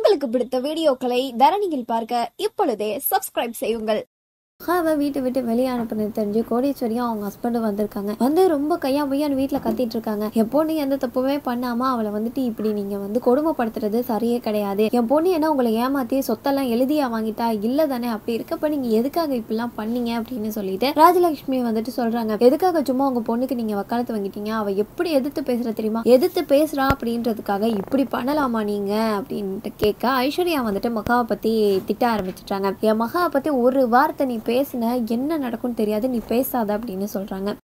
உங்களுக்கு பிடித்த வீடியோக்களை தரணியில் பார்க்க இப்பொழுதே சப்ஸ்கிரைப் செய்யுங்கள் மகாவை வீட்டை விட்டு வெளியே அனுப்புனது தெரிஞ்சு கோடீஸ்வரியும் அவங்க ஹஸ்பண்டும் வந்திருக்காங்க வந்து ரொம்ப கையா பையான்னு வீட்டில் கத்திட்டு இருக்காங்க என் பொண்ணு எந்த தப்புமே பண்ணாம அவளை வந்துட்டு இப்படி நீங்க வந்து கொடுமைப்படுத்துறது சரியே கிடையாது என் பொண்ணு என்ன உங்களை ஏமாத்தி சொத்தெல்லாம் எழுதியா வாங்கிட்டா இல்ல தானே அப்படி இருக்கப்ப நீங்க எதுக்காக இப்படிலாம் பண்ணீங்க அப்படின்னு சொல்லிட்டு ராஜலட்சுமி வந்துட்டு சொல்றாங்க எதுக்காக சும்மா உங்க பொண்ணுக்கு நீங்க வக்காலத்து வாங்கிட்டீங்க அவ எப்படி எதிர்த்து பேசுற தெரியுமா எதிர்த்து பேசுறா அப்படின்றதுக்காக இப்படி பண்ணலாமா நீங்க அப்படின்ட்டு கேட்க ஐஸ்வர்யா வந்துட்டு மகாவை பத்தி திட்ட ஆரம்பிச்சிட்டாங்க என் மகாவை பத்தி ஒரு வார்த்தை நீ பேசின என்ன நடக்கும்னு தெரியாது நீ பேசாத அப்படின்னு சொல்றாங்க